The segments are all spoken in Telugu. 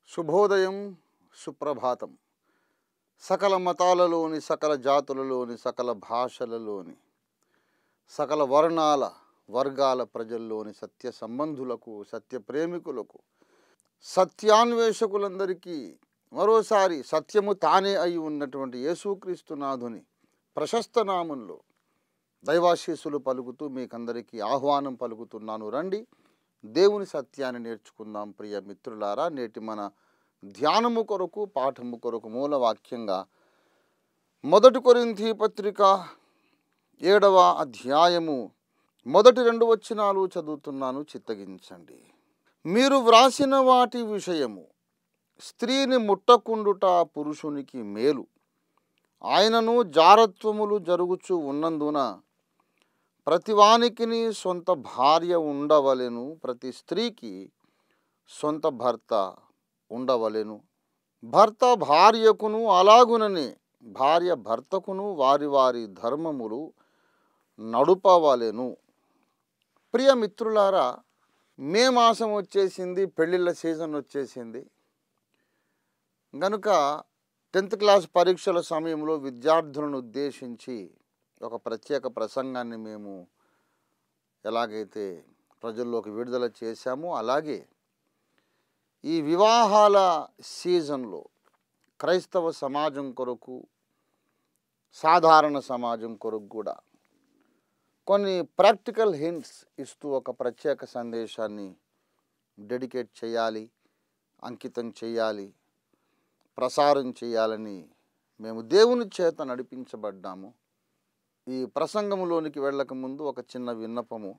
శుభోదయం సుప్రభాతం సకల మతాలలోని సకల జాతులలోని సకల భాషలలోని సకల వర్ణాల వర్గాల ప్రజల్లోని సత్య సంబంధులకు సత్య ప్రేమికులకు సత్యాన్వేషకులందరికీ మరోసారి సత్యము తానే అయి ఉన్నటువంటి యేసుక్రీస్తు నాథుని ప్రశస్త నామంలో దైవాశీస్సులు పలుకుతూ మీకందరికీ ఆహ్వానం పలుకుతున్నాను రండి దేవుని సత్యాన్ని నేర్చుకుందాం ప్రియ మిత్రులారా నేటి మన ధ్యానము కొరకు పాఠము కొరకు మూల వాక్యంగా మొదటి కొరింథీ పత్రిక ఏడవ అధ్యాయము మొదటి రెండు వచనాలు చదువుతున్నాను చిత్తగించండి మీరు వ్రాసిన వాటి విషయము స్త్రీని ముట్టకుండుట పురుషునికి మేలు ఆయనను జారత్వములు జరుగుచు ఉన్నందున ప్రతివానికిని సొంత భార్య ఉండవలెను ప్రతి స్త్రీకి సొంత భర్త ఉండవలెను భర్త భార్యకును అలాగుననే భార్య భర్తకును వారి వారి ధర్మములు నడుపవలెను ప్రియ మిత్రులారా మే మాసం వచ్చేసింది పెళ్ళిళ్ళ సీజన్ వచ్చేసింది గనుక టెన్త్ క్లాస్ పరీక్షల సమయంలో విద్యార్థులను ఉద్దేశించి ఒక ప్రత్యేక ప్రసంగాన్ని మేము ఎలాగైతే ప్రజల్లోకి విడుదల చేశామో అలాగే ఈ వివాహాల సీజన్లో క్రైస్తవ సమాజం కొరకు సాధారణ సమాజం కొరకు కూడా కొన్ని ప్రాక్టికల్ హింట్స్ ఇస్తూ ఒక ప్రత్యేక సందేశాన్ని డెడికేట్ చేయాలి అంకితం చేయాలి ప్రసారం చేయాలని మేము దేవుని చేత నడిపించబడ్డాము ఈ ప్రసంగంలోనికి వెళ్ళక ముందు ఒక చిన్న విన్నపము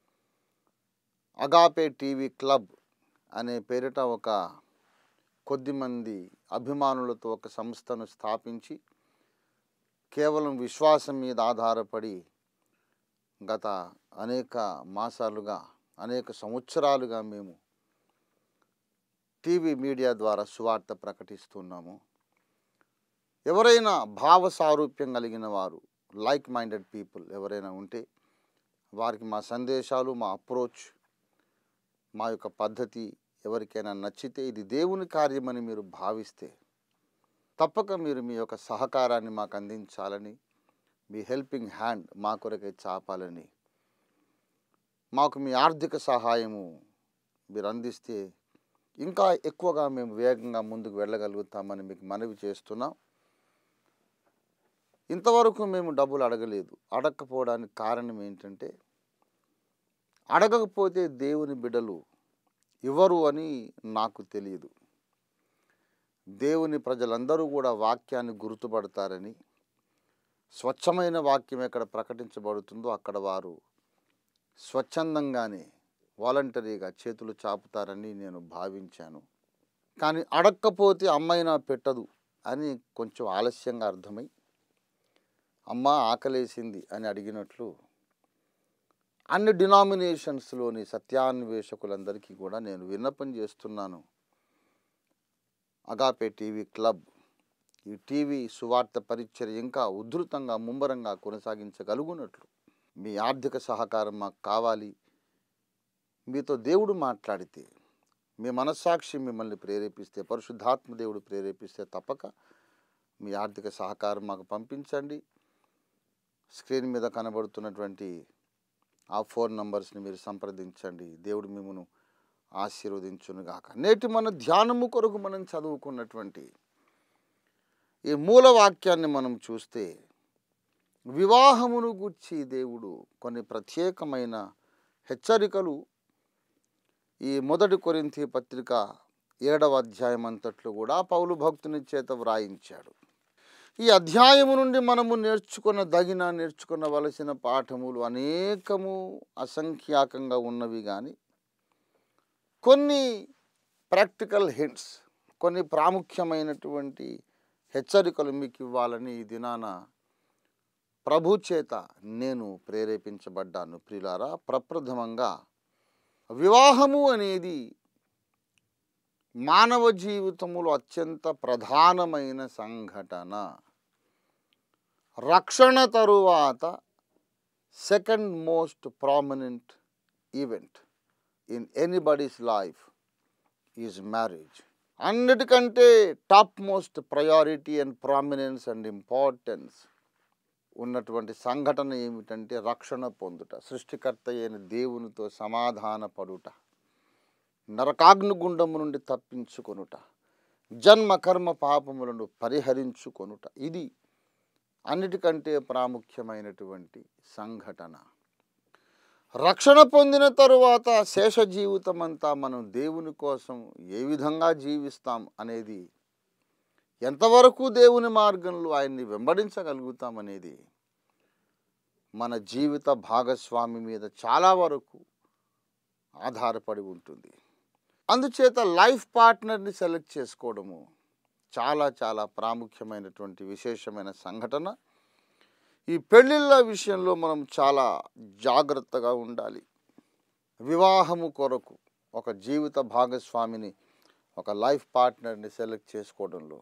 అగాపే టీవీ క్లబ్ అనే పేరిట ఒక కొద్దిమంది అభిమానులతో ఒక సంస్థను స్థాపించి కేవలం విశ్వాసం మీద ఆధారపడి గత అనేక మాసాలుగా అనేక సంవత్సరాలుగా మేము టీవీ మీడియా ద్వారా సువార్త ప్రకటిస్తున్నాము ఎవరైనా భావ సారూప్యం కలిగిన వారు లైక్ మైండెడ్ పీపుల్ ఎవరైనా ఉంటే వారికి మా సందేశాలు మా అప్రోచ్ మా యొక్క పద్ధతి ఎవరికైనా నచ్చితే ఇది దేవుని కార్యమని మీరు భావిస్తే తప్పక మీరు మీ యొక్క సహకారాన్ని మాకు అందించాలని మీ హెల్పింగ్ హ్యాండ్ మా కొరకై చాపాలని మాకు మీ ఆర్థిక సహాయము మీరు అందిస్తే ఇంకా ఎక్కువగా మేము వేగంగా ముందుకు వెళ్ళగలుగుతామని మీకు మనవి చేస్తున్నాం ఇంతవరకు మేము డబ్బులు అడగలేదు అడగకపోవడానికి కారణం ఏంటంటే అడగకపోతే దేవుని బిడ్డలు ఇవ్వరు అని నాకు తెలియదు దేవుని ప్రజలందరూ కూడా వాక్యాన్ని గుర్తుపడతారని స్వచ్ఛమైన వాక్యం ఎక్కడ ప్రకటించబడుతుందో అక్కడ వారు స్వచ్ఛందంగానే వాలంటరీగా చేతులు చాపుతారని నేను భావించాను కానీ అడక్కపోతే అమ్మైనా పెట్టదు అని కొంచెం ఆలస్యంగా అర్థమై అమ్మ ఆకలేసింది అని అడిగినట్లు అన్ని డినామినేషన్స్లోని సత్యాన్వేషకులందరికీ కూడా నేను విన్నపం చేస్తున్నాను అగాపే టీవీ క్లబ్ ఈ టీవీ సువార్త పరిచర్య ఇంకా ఉధృతంగా ముమ్మరంగా కొనసాగించగలుగునట్లు మీ ఆర్థిక సహకారం మాకు కావాలి మీతో దేవుడు మాట్లాడితే మీ మనస్సాక్షి మిమ్మల్ని ప్రేరేపిస్తే పరిశుద్ధాత్మ దేవుడు ప్రేరేపిస్తే తప్పక మీ ఆర్థిక సహకారం మాకు పంపించండి స్క్రీన్ మీద కనబడుతున్నటువంటి ఆ ఫోన్ నంబర్స్ని మీరు సంప్రదించండి దేవుడు మిమ్మను ఆశీర్వదించునుగాక నేటి మన ధ్యానము కొరకు మనం చదువుకున్నటువంటి ఈ మూల వాక్యాన్ని మనం చూస్తే వివాహమును గుర్చి దేవుడు కొన్ని ప్రత్యేకమైన హెచ్చరికలు ఈ మొదటి కొరింథీ పత్రిక ఏడవ అధ్యాయం అంతట్లో కూడా పౌలు భక్తుని చేత వ్రాయించాడు ఈ అధ్యాయము నుండి మనము నేర్చుకున్న దగిన నేర్చుకునవలసిన పాఠములు అనేకము అసంఖ్యాకంగా ఉన్నవి కానీ కొన్ని ప్రాక్టికల్ హింట్స్ కొన్ని ప్రాముఖ్యమైనటువంటి హెచ్చరికలు మీకు ఇవ్వాలని ఈ దినాన ప్రభు చేత నేను ప్రేరేపించబడ్డాను ప్రియులారా ప్రప్రథమంగా వివాహము అనేది మానవ జీవితములో అత్యంత ప్రధానమైన సంఘటన రక్షణ తరువాత second most prominent event in anybody's life is marriage అన్నిటికంటే top most priority and prominence and importance ఉన్నటువంటి సంఘటన ఏమిటంటే రక్షణ పొందుట సృష్టికర్త అయిన దేవునితో సమాధాన పడుట నరకాగ్నిగుండము నుండి తప్పించుకొనుట జన్మ కర్మ పాపములను పరిహరించుకొనుట ఇది అన్నిటికంటే ప్రాముఖ్యమైనటువంటి సంఘటన రక్షణ పొందిన తరువాత శేష జీవితం అంతా మనం దేవుని కోసం ఏ విధంగా జీవిస్తాం అనేది ఎంతవరకు దేవుని మార్గంలో ఆయన్ని వెంబడించగలుగుతాం అనేది మన జీవిత భాగస్వామి మీద చాలా వరకు ఆధారపడి ఉంటుంది అందుచేత లైఫ్ పార్ట్నర్ని సెలెక్ట్ చేసుకోవడము చాలా చాలా ప్రాముఖ్యమైనటువంటి విశేషమైన సంఘటన ఈ పెళ్ళిళ్ళ విషయంలో మనం చాలా జాగ్రత్తగా ఉండాలి వివాహము కొరకు ఒక జీవిత భాగస్వామిని ఒక లైఫ్ పార్ట్నర్ని సెలెక్ట్ చేసుకోవడంలో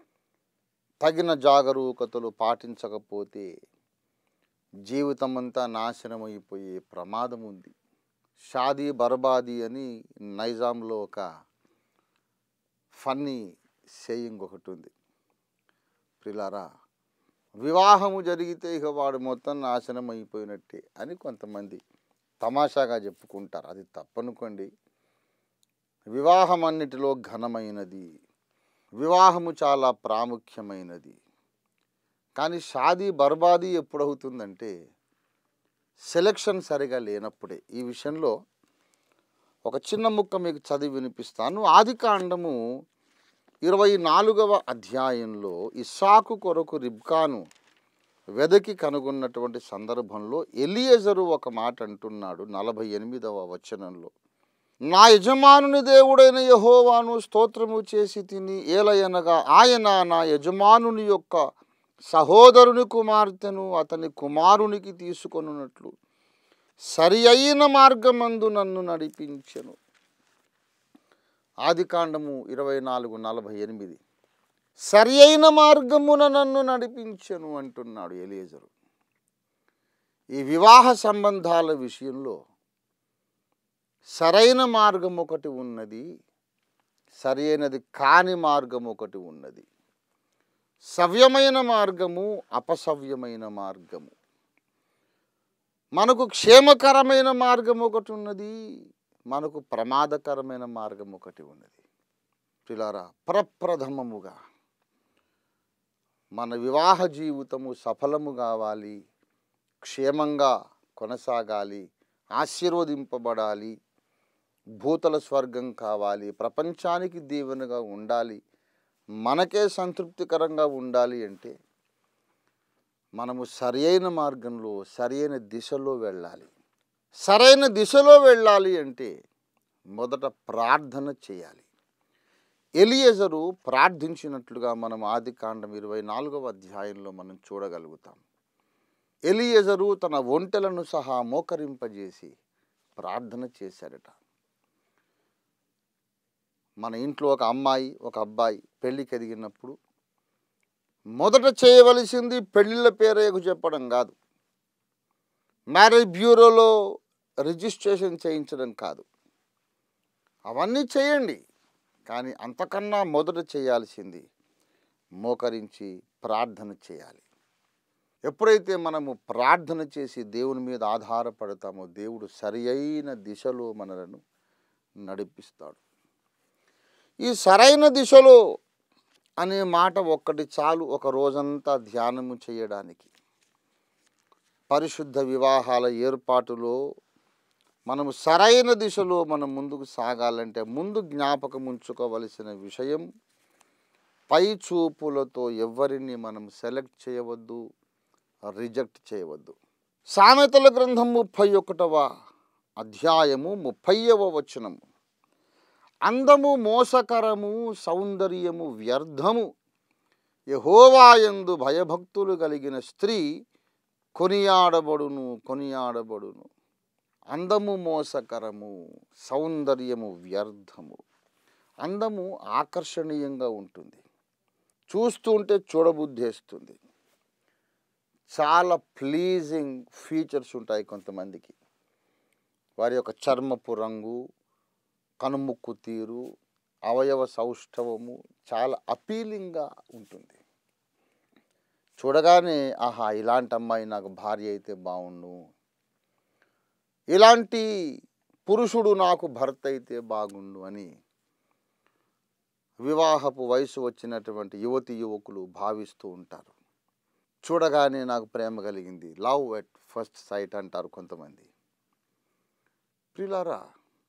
తగిన జాగరూకతలు పాటించకపోతే జీవితం అంతా నాశనం అయిపోయే ప్రమాదం ఉంది షాదీ బర్బాదీ అని నైజాంలో ఒక ఫన్నీ సేయింగ్ ఒకటి ఉంది ప్రిలారా వివాహము జరిగితే ఇక వాడు మొత్తం నాశనం అయిపోయినట్టే అని కొంతమంది తమాషాగా చెప్పుకుంటారు అది తప్పనుకోండి వివాహం అన్నిటిలో ఘనమైనది వివాహము చాలా ప్రాముఖ్యమైనది కానీ షాదీ బర్బాదీ ఎప్పుడవుతుందంటే సెలెక్షన్ సరిగా లేనప్పుడే ఈ విషయంలో ఒక చిన్న ముక్క మీకు చదివి వినిపిస్తాను ఆది కాండము ఇరవై నాలుగవ అధ్యాయంలో ఇస్సాకు కొరకు రిబ్కాను వెదకి కనుగొన్నటువంటి సందర్భంలో ఎలియజరు ఒక మాట అంటున్నాడు నలభై ఎనిమిదవ వచనంలో నా యజమానుని దేవుడైన యహోవాను స్తోత్రము చేసి తిని ఏలయనగా ఆయన నా యజమానుని యొక్క సహోదరుని కుమార్తెను అతని కుమారునికి తీసుకొనున్నట్లు సరి అయిన మార్గమందు నన్ను నడిపించెను ఆదికాండము ఇరవై నాలుగు నలభై ఎనిమిది సరి అయిన మార్గమున నన్ను నడిపించెను అంటున్నాడు ఎలియజరు ఈ వివాహ సంబంధాల విషయంలో సరైన మార్గం ఒకటి ఉన్నది సరైనది కాని మార్గం ఒకటి ఉన్నది సవ్యమైన మార్గము అపసవ్యమైన మార్గము మనకు క్షేమకరమైన మార్గం ఒకటి ఉన్నది మనకు ప్రమాదకరమైన మార్గం ఒకటి ఉన్నది పిలారా ప్రప్రథమముగా మన వివాహ జీవితము సఫలము కావాలి క్షేమంగా కొనసాగాలి ఆశీర్వదింపబడాలి భూతల స్వర్గం కావాలి ప్రపంచానికి దీవెనగా ఉండాలి మనకే సంతృప్తికరంగా ఉండాలి అంటే మనము సరియైన మార్గంలో సరియైన దిశలో వెళ్ళాలి సరైన దిశలో వెళ్ళాలి అంటే మొదట ప్రార్థన చేయాలి ఎలియజరు ప్రార్థించినట్లుగా మనం ఆది కాండం ఇరవై నాలుగవ అధ్యాయంలో మనం చూడగలుగుతాం ఎలియజరు తన ఒంటెలను సహా మోకరింపజేసి ప్రార్థన చేశాడట మన ఇంట్లో ఒక అమ్మాయి ఒక అబ్బాయి పెళ్ళికి ఎదిగినప్పుడు మొదట చేయవలసింది పెళ్ళిళ్ళ పేరేకు చెప్పడం కాదు మ్యారేజ్ బ్యూరోలో రిజిస్ట్రేషన్ చేయించడం కాదు అవన్నీ చేయండి కానీ అంతకన్నా మొదట చేయాల్సింది మోకరించి ప్రార్థన చేయాలి ఎప్పుడైతే మనము ప్రార్థన చేసి దేవుని మీద ఆధారపడతామో దేవుడు సరి అయిన దిశలో మనలను నడిపిస్తాడు ఈ సరైన దిశలో అనే మాట ఒక్కటి చాలు ఒక రోజంతా ధ్యానము చేయడానికి పరిశుద్ధ వివాహాల ఏర్పాటులో మనము సరైన దిశలో మనం ముందుకు సాగాలంటే ముందు జ్ఞాపకం ఉంచుకోవలసిన విషయం పై చూపులతో ఎవరిని మనం సెలెక్ట్ చేయవద్దు రిజెక్ట్ చేయవద్దు సామెతల గ్రంథం ముప్పై ఒకటవ అధ్యాయము ముప్పైవ వచనము అందము మోసకరము సౌందర్యము వ్యర్థము యహోవాయందు భయభక్తులు కలిగిన స్త్రీ కొనియాడబడును కొనియాడబడును అందము మోసకరము సౌందర్యము వ్యర్థము అందము ఆకర్షణీయంగా ఉంటుంది చూస్తుంటే చూడబుద్ధేస్తుంది చాలా ప్లీజింగ్ ఫీచర్స్ ఉంటాయి కొంతమందికి వారి యొక్క చర్మపు రంగు కనుముక్కు తీరు అవయవ సౌష్ఠవము చాలా అపీలింగ్గా ఉంటుంది చూడగానే ఆహా ఇలాంటి అమ్మాయి నాకు భార్య అయితే బాగుండు ఇలాంటి పురుషుడు నాకు భర్త అయితే బాగుండు అని వివాహపు వయసు వచ్చినటువంటి యువతి యువకులు భావిస్తూ ఉంటారు చూడగానే నాకు ప్రేమ కలిగింది లవ్ ఎట్ ఫస్ట్ సైట్ అంటారు కొంతమంది ప్రిలారా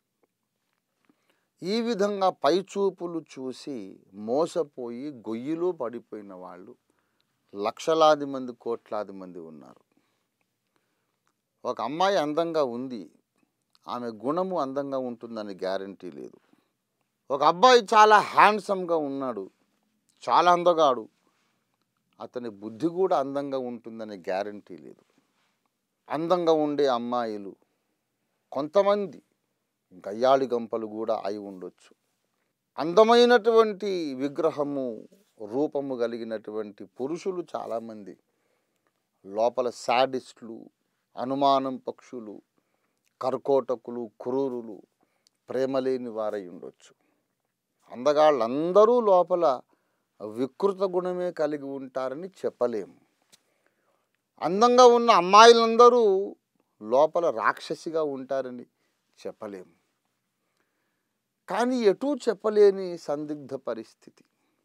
ఈ విధంగా పైచూపులు చూసి మోసపోయి గొయ్యిలో పడిపోయిన వాళ్ళు లక్షలాది మంది కోట్లాది మంది ఉన్నారు ఒక అమ్మాయి అందంగా ఉంది ఆమె గుణము అందంగా ఉంటుందని గ్యారంటీ లేదు ఒక అబ్బాయి చాలా హ్యాండ్సమ్గా ఉన్నాడు చాలా అందగాడు అతని బుద్ధి కూడా అందంగా ఉంటుందనే గ్యారంటీ లేదు అందంగా ఉండే అమ్మాయిలు కొంతమంది గయ్యాళి గంపలు కూడా అయి ఉండొచ్చు అందమైనటువంటి విగ్రహము రూపము కలిగినటువంటి పురుషులు చాలామంది లోపల శాడిస్టులు అనుమానం పక్షులు కర్కోటకులు క్రూరులు ప్రేమలేని వారై ఉండొచ్చు అందగాళ్ళందరూ లోపల వికృత గుణమే కలిగి ఉంటారని చెప్పలేము అందంగా ఉన్న అమ్మాయిలందరూ లోపల రాక్షసిగా ఉంటారని చెప్పలేము కానీ ఎటూ చెప్పలేని సందిగ్ధ పరిస్థితి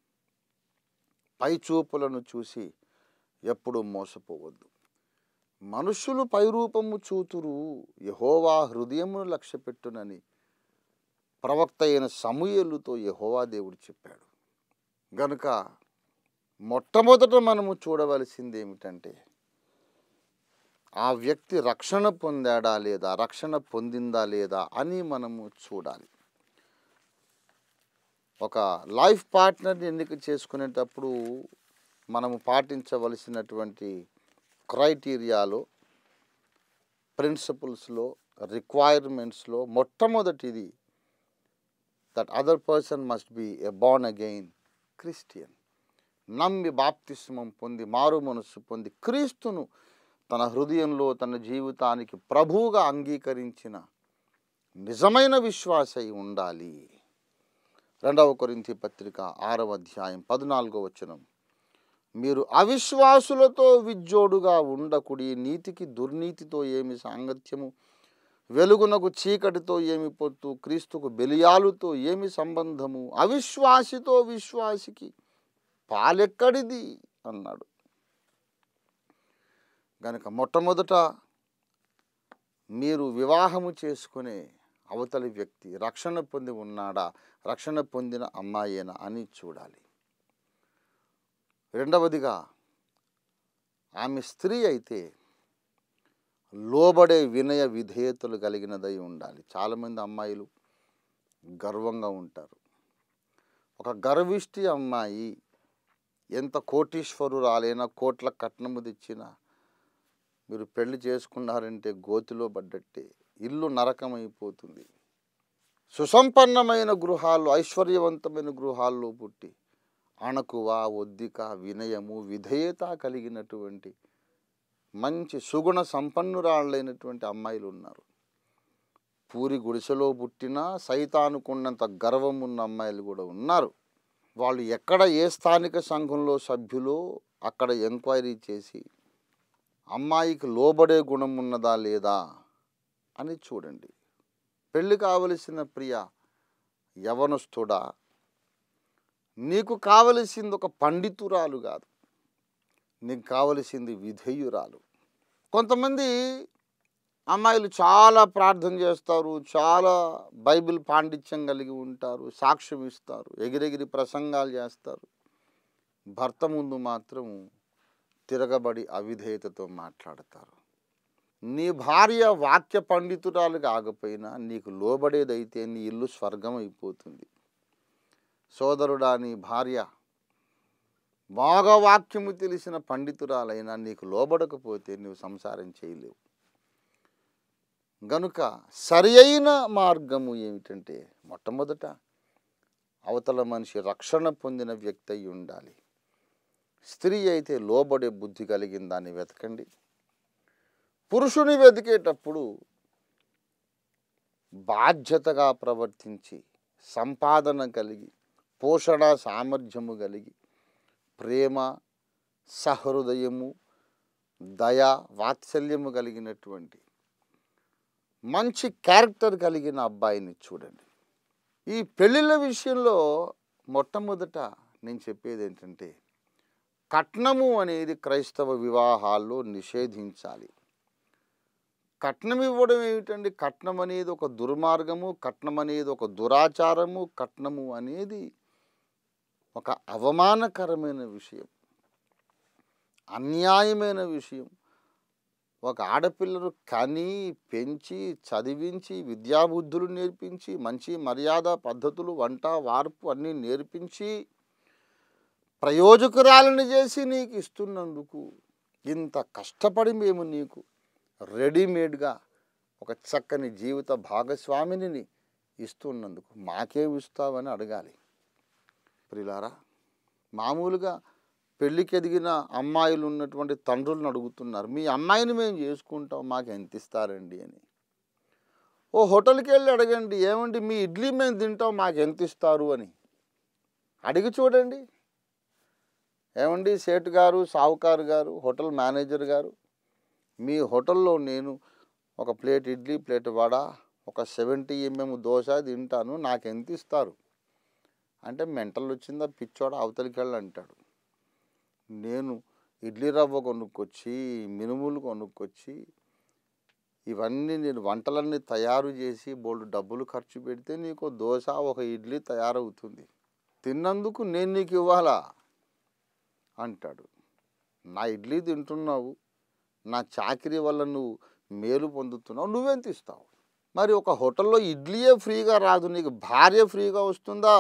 పైచూపులను చూసి ఎప్పుడు మోసపోవద్దు మనుషులు పైరూపము చూతురు యహోవా హృదయమును లక్ష్యపెట్టునని ప్రవక్త అయిన సమూయేలుతో యహోవా దేవుడు చెప్పాడు గనుక మొట్టమొదట మనము చూడవలసింది ఏమిటంటే ఆ వ్యక్తి రక్షణ పొందాడా లేదా రక్షణ పొందిందా లేదా అని మనము చూడాలి ఒక లైఫ్ పార్ట్నర్ని ఎన్నిక చేసుకునేటప్పుడు మనము పాటించవలసినటువంటి క్రైటీరియాలో ప్రిన్సిపల్స్లో రిక్వైర్మెంట్స్లో మొట్టమొదటిది that other person must be a born again Christian నమ్మి బాప్తిస్మం పొంది మారు మనస్సు పొంది క్రీస్తును తన హృదయంలో తన జీవితానికి ప్రభువుగా అంగీకరించిన నిజమైన విశ్వాసై ఉండాలి రెండవ కొరింథీ పత్రిక ఆరవ అధ్యాయం పద్నాలుగో వచనం మీరు అవిశ్వాసులతో విజ్జోడుగా ఉండకుడి నీతికి దుర్నీతితో ఏమి సాంగత్యము వెలుగునకు చీకటితో ఏమి పొత్తు క్రీస్తుకు బెలియాలుతో ఏమి సంబంధము అవిశ్వాసితో విశ్వాసికి పాలెక్కడిది అన్నాడు గనుక మొట్టమొదట మీరు వివాహము చేసుకునే అవతలి వ్యక్తి రక్షణ పొంది ఉన్నాడా రక్షణ పొందిన అమ్మాయేనా అని చూడాలి రెండవదిగా ఆమె స్త్రీ అయితే లోబడే వినయ విధేయతలు కలిగినదై ఉండాలి చాలామంది అమ్మాయిలు గర్వంగా ఉంటారు ఒక గర్విష్టి అమ్మాయి ఎంత కోటీశ్వరురాలైనా కోట్ల కట్నము తెచ్చినా మీరు పెళ్లి చేసుకున్నారంటే గోతిలో పడ్డట్టే ఇల్లు నరకమైపోతుంది సుసంపన్నమైన గృహాల్లో ఐశ్వర్యవంతమైన గృహాల్లో పుట్టి అణకువ ఒద్దిక వినయము విధేయత కలిగినటువంటి మంచి సుగుణ సంపన్నురాళ్ళైనటువంటి అమ్మాయిలు ఉన్నారు పూరి గుడిసెలో పుట్టినా సైతానుకున్నంత గర్వం ఉన్న అమ్మాయిలు కూడా ఉన్నారు వాళ్ళు ఎక్కడ ఏ స్థానిక సంఘంలో సభ్యులో అక్కడ ఎంక్వైరీ చేసి అమ్మాయికి లోబడే గుణం ఉన్నదా లేదా అని చూడండి పెళ్ళి కావలసిన ప్రియ యవనస్తుడా నీకు కావలసింది ఒక పండితురాలు కాదు నీకు కావలసింది విధేయురాలు కొంతమంది అమ్మాయిలు చాలా ప్రార్థన చేస్తారు చాలా బైబిల్ పాండిత్యం కలిగి ఉంటారు సాక్ష్యం ఇస్తారు ఎగిరెగిరి ప్రసంగాలు చేస్తారు భర్త ముందు మాత్రం తిరగబడి అవిధేయతతో మాట్లాడతారు నీ భార్య వాక్య పండితురాలు కాకపోయినా నీకు లోబడేదైతే నీ ఇల్లు స్వర్గం అయిపోతుంది సోదరుడా నీ భార్య బాగా వాక్యము తెలిసిన పండితురాలైనా నీకు లోబడకపోతే నువ్వు సంసారం చేయలేవు గనుక సరి అయిన మార్గము ఏమిటంటే మొట్టమొదట అవతల మనిషి రక్షణ పొందిన వ్యక్తి అయి ఉండాలి స్త్రీ అయితే లోబడే బుద్ధి కలిగిన దాన్ని వెతకండి పురుషుని వెతికేటప్పుడు బాధ్యతగా ప్రవర్తించి సంపాదన కలిగి పోషణ సామర్థ్యము కలిగి ప్రేమ సహృదయము దయ వాత్సల్యము కలిగినటువంటి మంచి క్యారెక్టర్ కలిగిన అబ్బాయిని చూడండి ఈ పెళ్ళిళ్ళ విషయంలో మొట్టమొదట నేను చెప్పేది ఏంటంటే కట్నము అనేది క్రైస్తవ వివాహాల్లో నిషేధించాలి కట్నం ఇవ్వడం ఏమిటండి కట్నం అనేది ఒక దుర్మార్గము కట్నం అనేది ఒక దురాచారము కట్నము అనేది ఒక అవమానకరమైన విషయం అన్యాయమైన విషయం ఒక ఆడపిల్లను కని పెంచి చదివించి విద్యాబుద్ధులు నేర్పించి మంచి మర్యాద పద్ధతులు వంట వార్పు అన్నీ నేర్పించి ప్రయోజకురాలను చేసి నీకు ఇస్తున్నందుకు ఇంత కష్టపడి మేము నీకు రెడీమేడ్గా ఒక చక్కని జీవిత భాగస్వామిని ఇస్తున్నందుకు మాకేం ఇస్తావని అడగాలి ప్రిలారా మామూలుగా పెళ్ళికి ఎదిగిన అమ్మాయిలు ఉన్నటువంటి తండ్రులను అడుగుతున్నారు మీ అమ్మాయిని మేము చేసుకుంటాం మాకు ఎంత ఇస్తారండి అని ఓ హోటల్కి వెళ్ళి అడగండి ఏమండి మీ ఇడ్లీ మేము తింటాం మాకు ఎంత ఇస్తారు అని అడిగి చూడండి ఏమండి సేటు గారు సావుకారు గారు హోటల్ మేనేజర్ గారు మీ హోటల్లో నేను ఒక ప్లేట్ ఇడ్లీ ప్లేట్ వడ ఒక సెవెంటీ ఎంఎం దోశ తింటాను నాకు ఎంత ఇస్తారు అంటే మెంటల్ వచ్చిందా పిచ్చోడ అవతలికి వెళ్ళి అంటాడు నేను ఇడ్లీ రవ్వ కొనుక్కొచ్చి మినుములు కొనుక్కొచ్చి ఇవన్నీ నేను వంటలన్నీ తయారు చేసి బోల్డ్ డబ్బులు ఖర్చు పెడితే నీకు దోశ ఒక ఇడ్లీ తయారవుతుంది తిన్నందుకు నేను నీకు ఇవ్వాలా అంటాడు నా ఇడ్లీ తింటున్నావు నా చాకరీ వల్ల నువ్వు మేలు పొందుతున్నావు నువ్వెంత ఇస్తావు మరి ఒక హోటల్లో ఇడ్లీయే ఫ్రీగా రాదు నీకు భార్య ఫ్రీగా వస్తుందా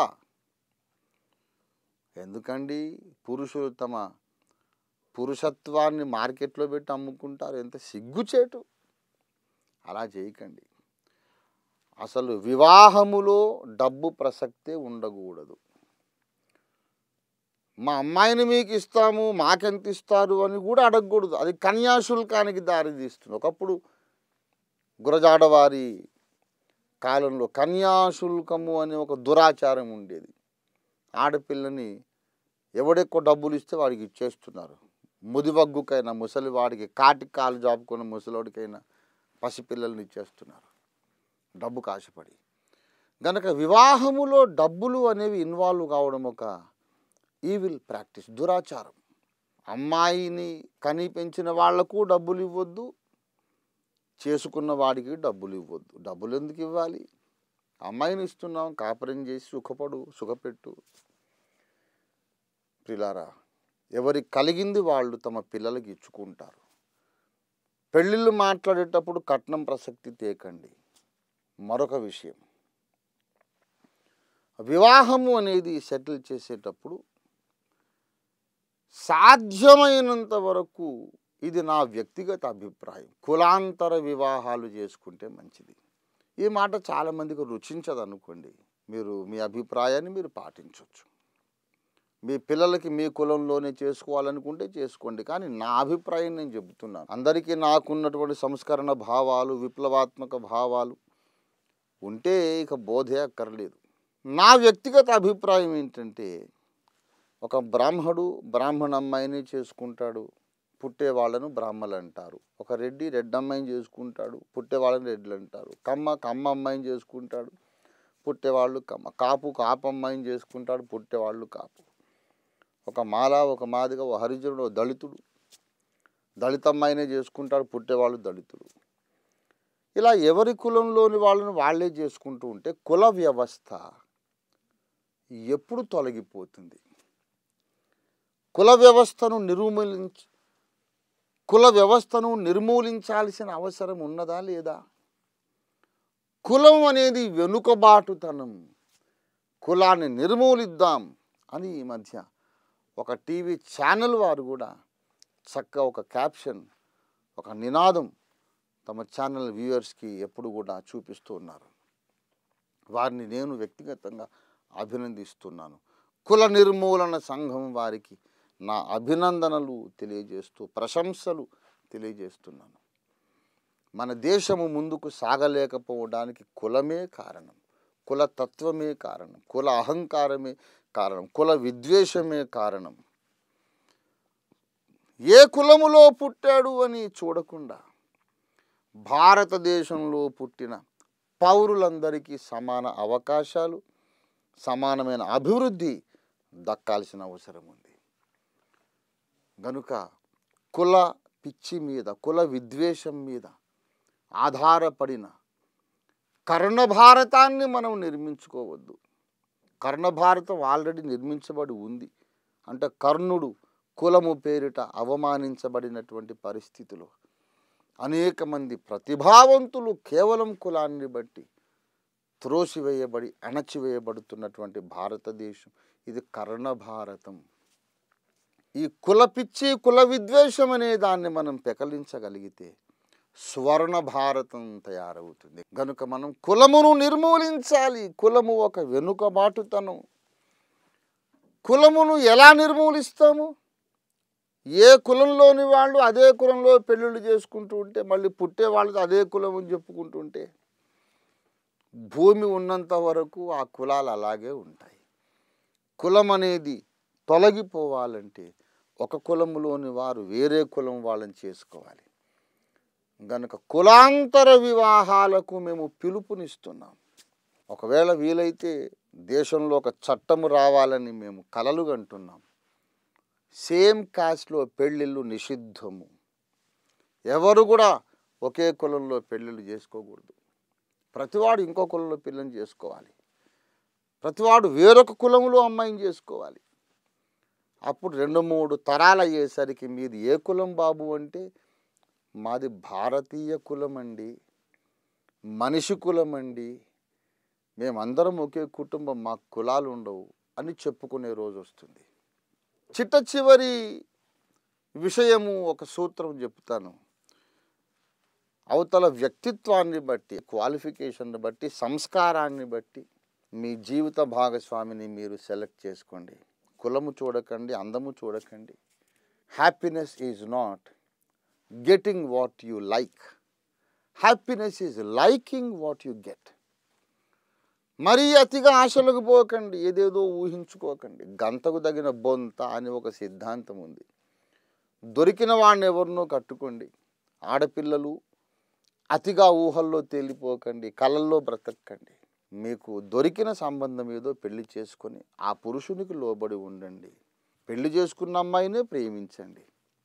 ఎందుకండి పురుషులు తమ పురుషత్వాన్ని మార్కెట్లో పెట్టి అమ్ముకుంటారు ఎంత సిగ్గుచేటు అలా చేయకండి అసలు వివాహములో డబ్బు ప్రసక్తే ఉండకూడదు మా అమ్మాయిని మీకు ఇస్తాము మాకెంత ఇస్తారు అని కూడా అడగకూడదు అది కన్యాశుల్కానికి దారి తీస్తుంది ఒకప్పుడు గురజాడవారి కాలంలో కన్యాశుల్కము అనే ఒక దురాచారం ఉండేది ఆడపిల్లని ఎవడెక్కువ డబ్బులు ఇస్తే వాడికి ఇచ్చేస్తున్నారు ముదివగ్గుకైనా ముసలివాడికి కాటి కాలు జాపుకున్న ముసలోడికైనా పసిపిల్లల్ని ఇచ్చేస్తున్నారు డబ్బు కాశపడి గనక వివాహములో డబ్బులు అనేవి ఇన్వాల్వ్ కావడం ఒక ఈవిల్ ప్రాక్టీస్ దురాచారం అమ్మాయిని కని పెంచిన వాళ్లకు డబ్బులు ఇవ్వద్దు చేసుకున్న వాడికి డబ్బులు ఇవ్వద్దు డబ్బులు ఎందుకు ఇవ్వాలి అమ్మాయిని ఇస్తున్నాం కాపురం చేసి సుఖపడు సుఖపెట్టు ప్రిలారా ఎవరి కలిగింది వాళ్ళు తమ పిల్లలకి ఇచ్చుకుంటారు పెళ్ళిళ్ళు మాట్లాడేటప్పుడు కట్నం ప్రసక్తి తేకండి మరొక విషయం వివాహము అనేది సెటిల్ చేసేటప్పుడు సాధ్యమైనంత వరకు ఇది నా వ్యక్తిగత అభిప్రాయం కులాంతర వివాహాలు చేసుకుంటే మంచిది ఈ మాట చాలామందికి రుచించదు అనుకోండి మీరు మీ అభిప్రాయాన్ని మీరు పాటించవచ్చు మీ పిల్లలకి మీ కులంలోనే చేసుకోవాలనుకుంటే చేసుకోండి కానీ నా అభిప్రాయం నేను చెబుతున్నాను అందరికీ నాకున్నటువంటి సంస్కరణ భావాలు విప్లవాత్మక భావాలు ఉంటే ఇక బోధే అక్కర్లేదు నా వ్యక్తిగత అభిప్రాయం ఏంటంటే ఒక బ్రాహ్మడు బ్రాహ్మణ అమ్మాయిని చేసుకుంటాడు పుట్టే వాళ్ళను బ్రాహ్మలు అంటారు ఒక రెడ్డి రెడ్డి అమ్మాయిని చేసుకుంటాడు పుట్టే వాళ్ళని రెడ్లు అంటారు కమ్మ కమ్మ అమ్మాయిని చేసుకుంటాడు పుట్టేవాళ్ళు కమ్మ కాపు కాపు అమ్మాయిని చేసుకుంటాడు పుట్టేవాళ్ళు కాపు ఒక మాల ఒక మాదిగ ఒక హరిజనుడు ఒక దళితుడు దళిత అమ్మాయినే చేసుకుంటాడు పుట్టేవాళ్ళు దళితుడు ఇలా ఎవరి కులంలోని వాళ్ళని వాళ్ళే చేసుకుంటూ ఉంటే కుల వ్యవస్థ ఎప్పుడు తొలగిపోతుంది కుల వ్యవస్థను నిర్మూలించ కుల వ్యవస్థను నిర్మూలించాల్సిన అవసరం ఉన్నదా లేదా కులం అనేది వెనుకబాటుతనం కులాన్ని నిర్మూలిద్దాం అని ఈ మధ్య ఒక టీవీ ఛానల్ వారు కూడా చక్క ఒక క్యాప్షన్ ఒక నినాదం తమ ఛానల్ వ్యూవర్స్కి ఎప్పుడు కూడా చూపిస్తూ ఉన్నారు వారిని నేను వ్యక్తిగతంగా అభినందిస్తున్నాను కుల నిర్మూలన సంఘం వారికి నా అభినందనలు తెలియజేస్తూ ప్రశంసలు తెలియజేస్తున్నాను మన దేశము ముందుకు సాగలేకపోవడానికి కులమే కారణం కుల తత్వమే కారణం కుల అహంకారమే కారణం కుల విద్వేషమే కారణం ఏ కులములో పుట్టాడు అని చూడకుండా భారతదేశంలో పుట్టిన పౌరులందరికీ సమాన అవకాశాలు సమానమైన అభివృద్ధి దక్కాల్సిన అవసరం ఉంది గనుక కుల పిచ్చి మీద కుల విద్వేషం మీద ఆధారపడిన కర్ణ భారతాన్ని మనం నిర్మించుకోవద్దు కర్ణ భారతం ఆల్రెడీ నిర్మించబడి ఉంది అంటే కర్ణుడు కులము పేరిట అవమానించబడినటువంటి పరిస్థితిలో అనేక మంది ప్రతిభావంతులు కేవలం కులాన్ని బట్టి త్రోసివేయబడి అణచివేయబడుతున్నటువంటి భారతదేశం ఇది కర్ణ భారతం ఈ కుల పిచ్చి కుల విద్వేషం అనే దాన్ని మనం పెకలించగలిగితే స్వర్ణ భారతం తయారవుతుంది గనుక మనం కులమును నిర్మూలించాలి కులము ఒక వెనుకబాటుతనం కులమును ఎలా నిర్మూలిస్తాము ఏ కులంలోని వాళ్ళు అదే కులంలో పెళ్ళిళ్ళు చేసుకుంటూ ఉంటే మళ్ళీ పుట్టే వాళ్ళతో అదే కులం అని చెప్పుకుంటుంటే భూమి ఉన్నంత వరకు ఆ కులాలు అలాగే ఉంటాయి కులం అనేది తొలగిపోవాలంటే ఒక కులములోని వారు వేరే కులం వాళ్ళని చేసుకోవాలి గనుక కులాంతర వివాహాలకు మేము పిలుపునిస్తున్నాం ఒకవేళ వీలైతే దేశంలో ఒక చట్టము రావాలని మేము కలలు కంటున్నాం సేమ్ కాస్ట్లో పెళ్ళిళ్ళు నిషిద్ధము ఎవరు కూడా ఒకే కులంలో పెళ్ళిళ్ళు చేసుకోకూడదు ప్రతివాడు ఇంకో కులంలో పిల్లని చేసుకోవాలి ప్రతివాడు వేరొక కులంలో అమ్మాయిని చేసుకోవాలి అప్పుడు రెండు మూడు తరాలు అయ్యేసరికి మీది ఏ కులం బాబు అంటే మాది భారతీయ కులం అండి మనిషి కులం అండి మేమందరం ఒకే కుటుంబం మాకు కులాలు ఉండవు అని చెప్పుకునే రోజు వస్తుంది చిట్ట చివరి విషయము ఒక సూత్రం చెప్తాను అవతల వ్యక్తిత్వాన్ని బట్టి క్వాలిఫికేషన్ని బట్టి సంస్కారాన్ని బట్టి మీ జీవిత భాగస్వామిని మీరు సెలెక్ట్ చేసుకోండి కులము చూడకండి అందము చూడకండి happiness is not getting what you like happiness is liking what you get మరీ అతిగా ఆశలకు పోకండి ఏదేదో ఊహించుకోకండి గంతకు తగిన బొంత అని ఒక సిద్ధాంతం ఉంది దొరికిన వాడిని ఎవరినో కట్టుకోండి ఆడపిల్లలు అతిగా ఊహల్లో తేలిపోకండి కళల్లో బ్రతకండి మీకు దొరికిన సంబంధం ఏదో పెళ్లి చేసుకొని ఆ పురుషునికి లోబడి ఉండండి పెళ్లి చేసుకున్న అమ్మాయినే ప్రేమించండి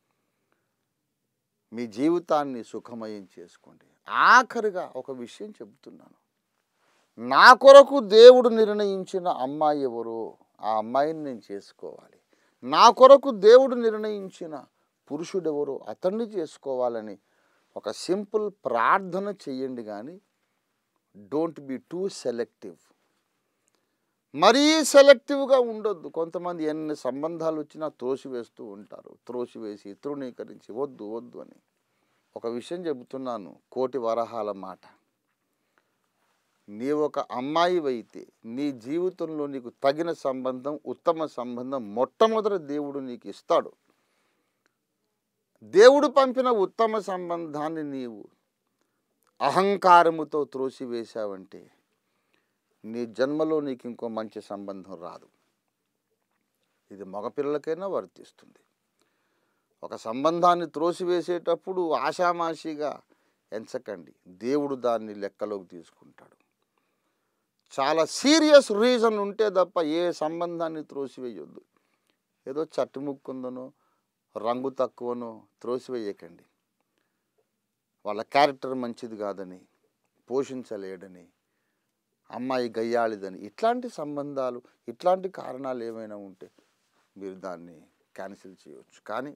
మీ జీవితాన్ని సుఖమయం చేసుకోండి ఆఖరిగా ఒక విషయం చెబుతున్నాను నా కొరకు దేవుడు నిర్ణయించిన అమ్మాయి ఎవరో ఆ అమ్మాయిని నేను చేసుకోవాలి నా కొరకు దేవుడు నిర్ణయించిన పురుషుడెవరో అతన్ని చేసుకోవాలని ఒక సింపుల్ ప్రార్థన చెయ్యండి కానీ డోంట్ బి టూ సెలెక్టివ్ మరీ సెలెక్టివ్గా ఉండొద్దు కొంతమంది ఎన్ని సంబంధాలు వచ్చినా త్రోసివేస్తూ ఉంటారు త్రోసివేసి తృణీకరించి వద్దు వద్దు అని ఒక విషయం చెబుతున్నాను కోటి వరహాల మాట నీ ఒక అమ్మాయివైతే నీ జీవితంలో నీకు తగిన సంబంధం ఉత్తమ సంబంధం మొట్టమొదట దేవుడు నీకు ఇస్తాడు దేవుడు పంపిన ఉత్తమ సంబంధాన్ని నీవు అహంకారముతో త్రోసివేశావంటే నీ జన్మలో నీకు ఇంకో మంచి సంబంధం రాదు ఇది మగపిల్లలకైనా వర్తిస్తుంది ఒక సంబంధాన్ని త్రోసివేసేటప్పుడు ఆషామాషిగా ఎంచకండి దేవుడు దాన్ని లెక్కలోకి తీసుకుంటాడు చాలా సీరియస్ రీజన్ ఉంటే తప్ప ఏ సంబంధాన్ని త్రోసివేయొద్దు ఏదో చట్టుముక్కుందనో రంగు తక్కువనో త్రోసివేయకండి వాళ్ళ క్యారెక్టర్ మంచిది కాదని పోషించలేడని అమ్మాయి గయ్యాళిదని ఇట్లాంటి సంబంధాలు ఇట్లాంటి కారణాలు ఏమైనా ఉంటే మీరు దాన్ని క్యాన్సిల్ చేయవచ్చు కానీ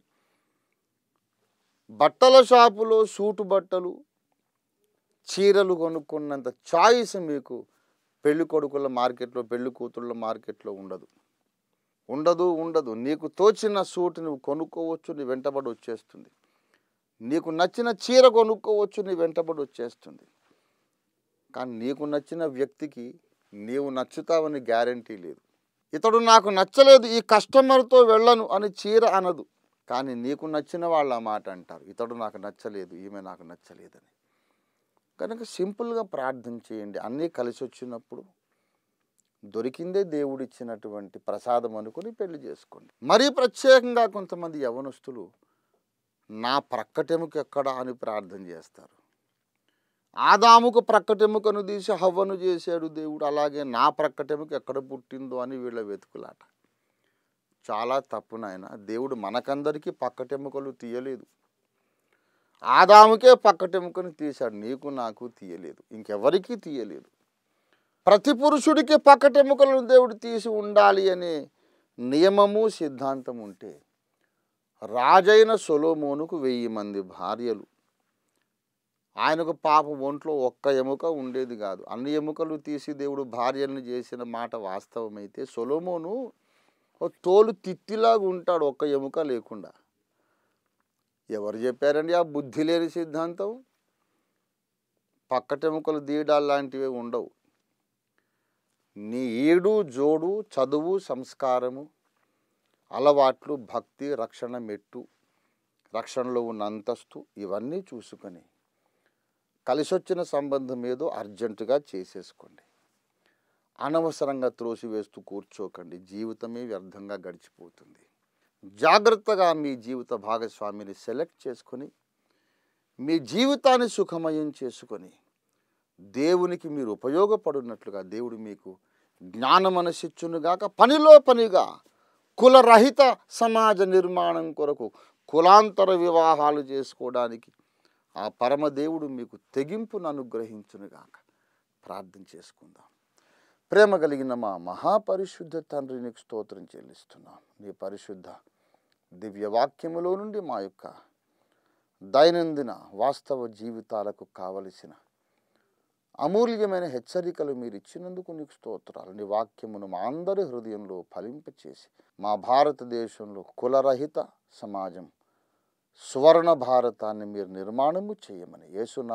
బట్టల షాపులో సూటు బట్టలు చీరలు కొనుక్కున్నంత చాయిస్ మీకు పెళ్లి కొడుకుల మార్కెట్లో పెళ్లి కూతుళ్ళ మార్కెట్లో ఉండదు ఉండదు ఉండదు నీకు తోచిన సూట్ నువ్వు కొనుక్కోవచ్చు నీ వెంటబడి వచ్చేస్తుంది నీకు నచ్చిన చీర కొనుక్కోవచ్చు నీ వెంటబడి వచ్చేస్తుంది కానీ నీకు నచ్చిన వ్యక్తికి నీవు నచ్చుతావని గ్యారంటీ లేదు ఇతడు నాకు నచ్చలేదు ఈ కస్టమర్తో వెళ్ళను అని చీర అనదు కానీ నీకు నచ్చిన వాళ్ళు ఆ మాట అంటారు ఇతడు నాకు నచ్చలేదు ఈమె నాకు నచ్చలేదని కనుక సింపుల్గా ప్రార్థన చేయండి అన్నీ కలిసి వచ్చినప్పుడు దొరికిందే దేవుడిచ్చినటువంటి ప్రసాదం అనుకుని పెళ్లి చేసుకోండి మరీ ప్రత్యేకంగా కొంతమంది యవనస్తులు నా ప్రక్కటెముక ఎక్కడా అని ప్రార్థన చేస్తారు ఆదాముకు ప్రక్కటెముకను తీసి హవ్వను చేశాడు దేవుడు అలాగే నా ప్రక్కటెముక ఎక్కడ పుట్టిందో అని వీళ్ళ వెతుకులాట చాలా తప్పు నాయన దేవుడు మనకందరికీ పక్కటెముకలు తీయలేదు ఆదాముకే పక్కటెముకను తీశాడు నీకు నాకు తీయలేదు ఇంకెవరికీ తీయలేదు ప్రతి పురుషుడికి పక్కటెముకలను దేవుడు తీసి ఉండాలి అనే నియమము సిద్ధాంతం ఉంటే రాజైన సొలోమోనుకు వెయ్యి మంది భార్యలు ఆయనకు పాప ఒంట్లో ఒక్క ఎముక ఉండేది కాదు అన్ని ఎముకలు తీసి దేవుడు భార్యలను చేసిన మాట వాస్తవమైతే సొలోమోను ఓ తోలు తిత్తిలాగా ఉంటాడు ఒక్క ఎముక లేకుండా ఎవరు చెప్పారండి ఆ బుద్ధి లేని సిద్ధాంతం పక్కటెముకలు దీడాలు లాంటివి ఉండవు నీ ఈడు జోడు చదువు సంస్కారము అలవాట్లు భక్తి రక్షణ మెట్టు రక్షణలో ఉన్న అంతస్తు ఇవన్నీ చూసుకొని కలిసొచ్చిన సంబంధం ఏదో అర్జెంటుగా చేసేసుకోండి అనవసరంగా త్రోసివేస్తూ కూర్చోకండి జీవితమే వ్యర్థంగా గడిచిపోతుంది జాగ్రత్తగా మీ జీవిత భాగస్వామిని సెలెక్ట్ చేసుకొని మీ జీవితాన్ని సుఖమయం చేసుకొని దేవునికి మీరు ఉపయోగపడినట్లుగా దేవుడు మీకు జ్ఞానమనసిచ్చునుగాక పనిలో పనిగా కులరహిత సమాజ నిర్మాణం కొరకు కులాంతర వివాహాలు చేసుకోవడానికి ఆ పరమదేవుడు మీకు తెగింపును అనుగ్రహించునుగాక ప్రార్థన చేసుకుందాం ప్రేమ కలిగిన మా మహాపరిశుద్ధ తండ్రి నీకు స్తోత్రం చెల్లిస్తున్నాం నీ పరిశుద్ధ దివ్యవాక్యములో నుండి మా యొక్క దైనందిన వాస్తవ జీవితాలకు కావలసిన అమూల్యమైన హెచ్చరికలు మీరు ఇచ్చినందుకు నీకు స్తోత్రాలు నీ వాక్యమును మా అందరి హృదయంలో ఫలింపచేసి మా భారతదేశంలో కులరహిత సమాజం సువర్ణ భారతాన్ని మీరు నిర్మాణము చేయమని యేసునా